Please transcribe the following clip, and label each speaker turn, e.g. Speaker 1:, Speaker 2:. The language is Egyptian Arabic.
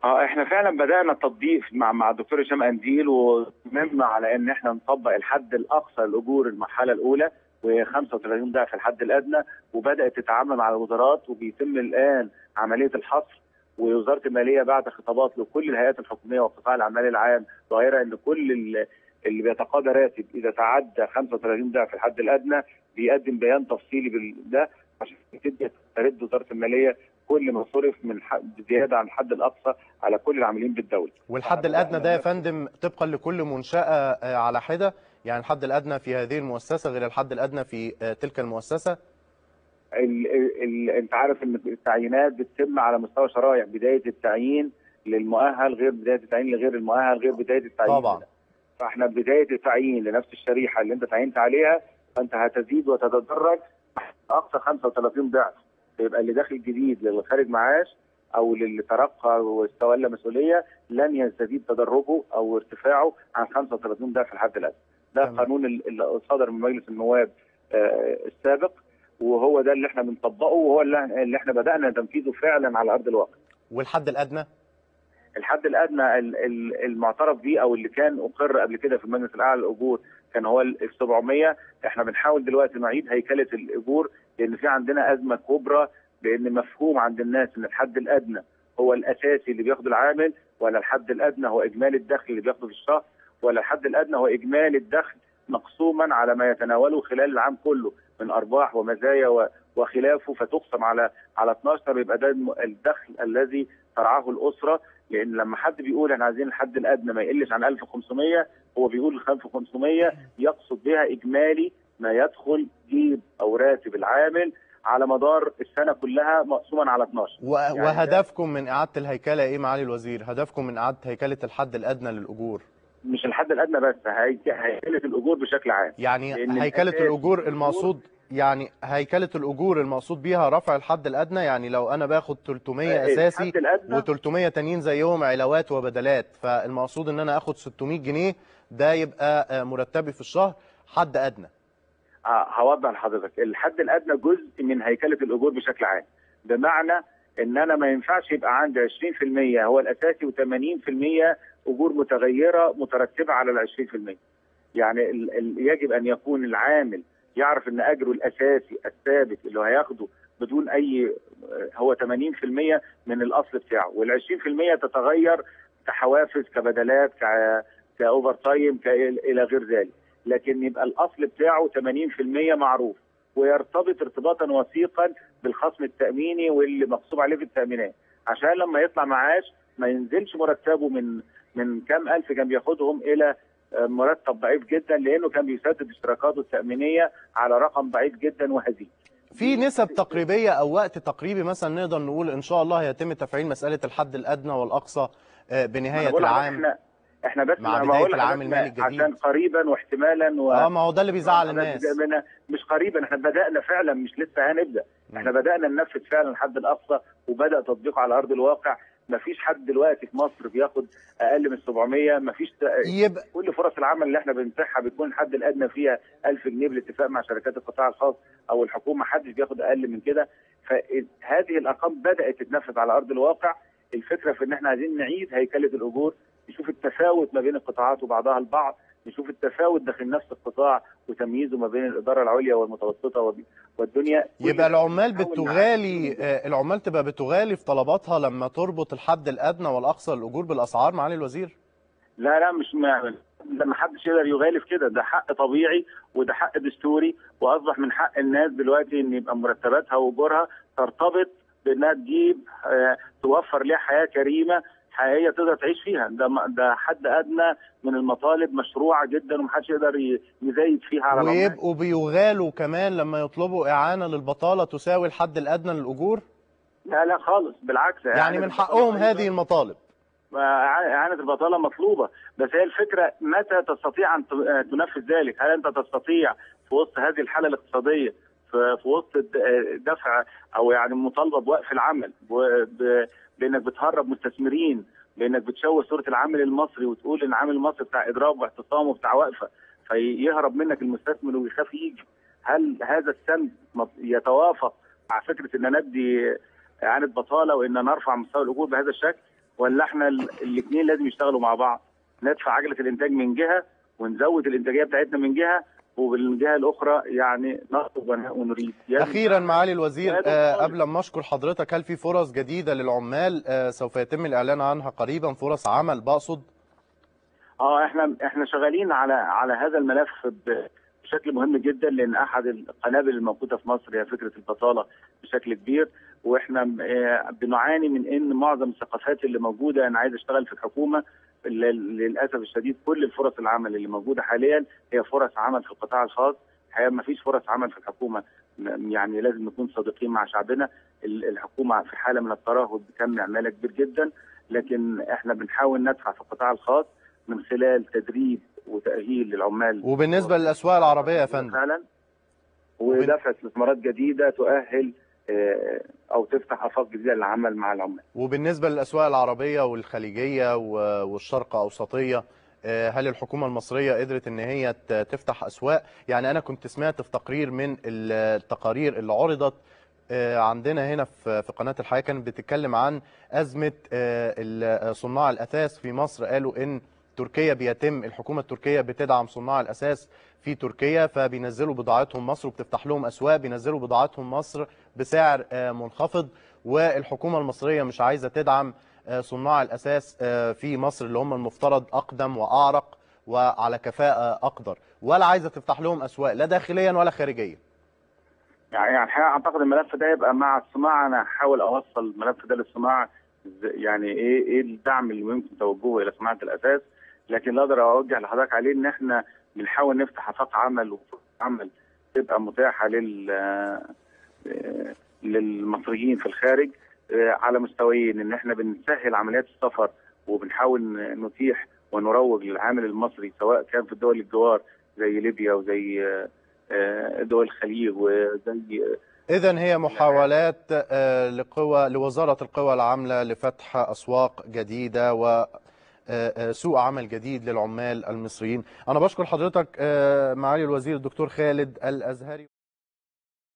Speaker 1: اه احنا فعلا بدانا التطبيق مع مع الدكتور هشام انديل وصممنا على ان احنا نطبق الحد الاقصى لاجور المرحله الاولى وهي 35 ضعف الحد الادنى وبدات تتعامل مع الوزارات وبيتم الان عمليه الحصر ووزاره الماليه بعد خطابات لكل الهيئات الحكوميه والقطاع العمالي العام ظاهره ان كل ال- اللي بيتقاضى راتب اذا تعدى 35 ضعف الحد الادنى بيقدم بيان تفصيلي بده عشان تبدا تسترد وزاره الماليه كل ما صرف من ح- زياده عن الحد الاقصى على كل العاملين بالدوله.
Speaker 2: والحد الادنى ده يا فندم طبقا لكل منشاه آه، على حده يعني الحد الادنى في هذه المؤسسه غير الحد الادنى في آه، تلك المؤسسه
Speaker 1: ال ال ال انت عارف ان التعيينات بتتم على مستوى شرائح بدايه التعيين للمؤهل غير بدايه التعيين لغير المؤهل غير بدايه التعيين
Speaker 2: طبعا
Speaker 1: فاحنا بدايه التعيين لنفس الشريحه اللي انت تعينت عليها فانت هتزيد وتتدرج اقصى 35 ضعف يبقى اللي داخل جديد للي خارج معاش او للي ترقى واستولى مسؤوليه لن يستزيد تدرجه او ارتفاعه عن 35 ضعف الحد الادنى. ده
Speaker 2: تمام.
Speaker 1: القانون اللي صدر من مجلس النواب آه، السابق وهو ده اللي احنا بنطبقه وهو اللي اللي احنا بدانا تنفيذه فعلا على ارض الواقع.
Speaker 2: والحد الادنى
Speaker 1: الحد الادنى ال- ال- المعترف به او اللي كان اقر قبل كده في المجلس الاعلى للاجور كان هو ال 700 احنا بنحاول دلوقتي نعيد هيكله الاجور لان في عندنا ازمه كبرى لان مفهوم عند الناس ان الحد الادنى هو الاساسي اللي بياخده العامل ولا الحد الادنى هو اجمالي الدخل اللي بياخده في الشهر ولا الحد الادنى هو اجمالي الدخل مقسوما على ما يتناوله خلال العام كله من ارباح ومزايا و- وخلافه فتقسم على على 12 يبقى ده الم- الدخل الذي ترعاه الاسره لان لما حد بيقول احنا عايزين الحد الادنى ما يقلش عن 1500 هو بيقول ال 1500 يقصد بها اجمالي ما يدخل جيب او راتب العامل على مدار السنه كلها مقسوما على 12
Speaker 2: و-
Speaker 1: يعني
Speaker 2: وهدفكم من اعاده الهيكله ايه معالي الوزير هدفكم من اعاده هيكله الحد الادنى للاجور
Speaker 1: مش الحد الادنى بس هي- هيكله الاجور بشكل عام
Speaker 2: يعني
Speaker 1: لأن
Speaker 2: هيكله
Speaker 1: الأساس
Speaker 2: الاجور
Speaker 1: الأجور-
Speaker 2: المقصود يعني هيكله الاجور المقصود بيها رفع الحد الادنى يعني لو انا باخد 300
Speaker 1: آه،
Speaker 2: اساسي
Speaker 1: الحد الادنى
Speaker 2: و300 تانيين زيهم علاوات وبدلات فالمقصود ان انا اخد 600 جنيه ده يبقى آه، مرتبي في الشهر حد ادنى
Speaker 1: آه، هوضح لحضرتك الحد الادنى جزء من هيكله الاجور بشكل عام بمعنى ان انا ما ينفعش يبقى عندي 20% هو الاساسي و80% اجور متغيره مترتبه على ال 20% يعني ال ال يجب ان يكون العامل يعرف ان اجره الاساسي الثابت اللي هياخده بدون اي هو 80% من الاصل بتاعه وال 20% تتغير كحوافز كبدلات ك كاوفر تايم ك- الى غير ذلك لكن يبقى الاصل بتاعه 80% معروف ويرتبط ارتباطا وثيقا بالخصم التاميني واللي مغصوب عليه في التامينات عشان لما يطلع معاش ما ينزلش مرتبه من من كام الف كان بياخدهم الى آه، مرتب ضعيف جدا لانه كان بيسدد اشتراكاته التامينيه على رقم ضعيف جدا وهزيل
Speaker 2: في نسب تقريبيه او وقت تقريبي مثلا نقدر نقول ان شاء الله هيتم تفعيل مساله الحد الادنى والاقصى آه،
Speaker 1: أنا
Speaker 2: بنهايه
Speaker 1: بقول لحضرتك
Speaker 2: العام
Speaker 1: احنا احنا بس
Speaker 2: مع
Speaker 1: أنا
Speaker 2: بداية
Speaker 1: بقول
Speaker 2: العام
Speaker 1: لحضرتك
Speaker 2: المالي الجديد.
Speaker 1: عشان قريبا واحتمالا و...
Speaker 2: اه ما هو ده اللي بيزعل
Speaker 1: أنا
Speaker 2: الناس
Speaker 1: بدأنا- مش قريبا احنا بدانا فعلا مش لسه هنبدا احنا بدانا ننفذ فعلا الحد الاقصى وبدا تطبيقه على ارض الواقع ما فيش حد دلوقتي في مصر بياخد اقل من 700 ما فيش
Speaker 2: يبقى
Speaker 1: كل فرص العمل اللي احنا بنتيحها بيكون الحد الادنى فيها 1000 جنيه بالاتفاق مع شركات القطاع الخاص او الحكومه ما حدش بياخد اقل من كده فهذه الارقام بدات تتنفذ على ارض الواقع الفكره في ان احنا عايزين نعيد هيكله الاجور نشوف التفاوت ما بين القطاعات وبعضها البعض نشوف التفاوت داخل نفس القطاع وتمييزه ما بين الاداره العليا والمتوسطه وب- والدنيا
Speaker 2: يبقى العمال
Speaker 1: بنحاول
Speaker 2: بتغالي
Speaker 1: نعدل.
Speaker 2: آه، العمال تبقى بتغالي في طلباتها لما تربط الحد الادنى والاقصى للاجور بالاسعار معالي الوزير
Speaker 1: لا لا مش ما ده ما حدش يقدر يغالي في كده ده حق طبيعي وده حق دستوري واصبح من حق الناس دلوقتي ان يبقى مرتباتها واجورها ترتبط بانها تجيب آه، توفر ليها حياه كريمه حقيقيه تقدر تعيش فيها ده م- ده حد ادنى من المطالب مشروعه جدا ومحدش يقدر ي- يزايد فيها على العمال.
Speaker 2: ويبقوا بيغالوا كمان لما يطلبوا اعانه للبطاله تساوي الحد الادنى للاجور
Speaker 1: لا لا خالص بالعكس
Speaker 2: يعني
Speaker 1: إعانة
Speaker 2: من
Speaker 1: البطالة
Speaker 2: حقهم
Speaker 1: أيضاً.
Speaker 2: هذه المطالب
Speaker 1: إعانة البطالة مطلوبة بس هي الفكرة متى تستطيع أن ت- تنفذ ذلك هل أنت تستطيع في وسط هذه الحالة الاقتصادية في, في وسط الد- دفع أو يعني مطالبة بوقف العمل وب- بأنك بتهرب مستثمرين بأنك بتشوه صورة العامل المصري وتقول إن العامل المصري بتاع إضراب واعتصام وبتاع وقفة فيهرب منك المستثمر ويخاف يجي هل هذا السند مط- يتوافق مع فكرة أن ندي إعانة بطالة وأن نرفع مستوى الأجور بهذا الشكل ولا احنا الاثنين لازم يشتغلوا مع بعض ندفع عجله الانتاج من جهه ونزود الانتاجيه بتاعتنا من جهه وبالجهه الاخرى يعني نطلب ون- ونريد يعني
Speaker 2: اخيرا معالي الوزير
Speaker 1: هذا
Speaker 2: آه،
Speaker 1: الطالب.
Speaker 2: قبل ما اشكر حضرتك هل في فرص جديده للعمال آه، سوف يتم الاعلان عنها قريبا فرص عمل بقصد
Speaker 1: اه احنا احنا شغالين على على هذا الملف ب- بشكل مهم جدا لان احد القنابل الموجوده في مصر هي فكره البطاله بشكل كبير واحنا آه، بنعاني من ان معظم الثقافات اللي موجوده انا عايز اشتغل في الحكومه لل- للاسف الشديد كل الفرص العمل اللي موجوده حاليا هي فرص عمل في القطاع الخاص الحقيقه ما فيش فرص عمل في الحكومه م- يعني لازم نكون صادقين مع شعبنا ال- الحكومه في حاله من الترهل بكم عماله كبير جدا لكن احنا بنحاول ندفع في القطاع الخاص من خلال تدريب وتاهيل للعمال
Speaker 2: وبالنسبه للاسواق العربيه يا فندم
Speaker 1: فعلا ودفع استثمارات جديده تؤهل آه، او تفتح افاق جديده للعمل مع العمال
Speaker 2: وبالنسبه للاسواق العربيه والخليجيه و- والشرق اوسطيه آه، هل الحكومه المصريه قدرت ان هي ت- تفتح اسواق يعني انا كنت سمعت في تقرير من التقارير اللي عرضت آه، عندنا هنا في في قناه الحياه كانت بتتكلم عن ازمه آه، ال- صناع الاثاث في مصر قالوا ان تركيا بيتم الحكومه التركيه بتدعم صناع الاساس في تركيا فبينزلوا بضاعتهم مصر وبتفتح لهم اسواق بينزلوا بضاعتهم مصر بسعر آه، منخفض والحكومه المصريه مش عايزه تدعم آه، صناع الاساس آه، في مصر اللي هم المفترض اقدم واعرق وعلى كفاءه اقدر ولا عايزه تفتح لهم اسواق لا داخليا ولا خارجيا
Speaker 1: يعني يعني الحقيقه اعتقد الملف ده يبقى مع الصناعه انا هحاول اوصل الملف ده للصناعه إز- يعني ايه ايه الدعم اللي ممكن توجهه الى صناعه الاساس لكن اللي اقدر اوجه لحضرتك عليه ان احنا بنحاول نفتح افاق عمل وفرص عمل تبقى متاحه لل آه، للمصريين في الخارج آه، على مستويين ان احنا بنسهل عمليات السفر وبنحاول ن- نتيح ونروج للعامل المصري سواء كان في الدول الجوار زي ليبيا وزي آه، آه، دول الخليج وزي
Speaker 2: اذا هي محاولات آه، لقوى لوزاره القوى العامله لفتح اسواق جديده و آه، آه، سوق عمل جديد للعمال المصريين انا بشكر حضرتك آه، معالي الوزير الدكتور خالد الازهري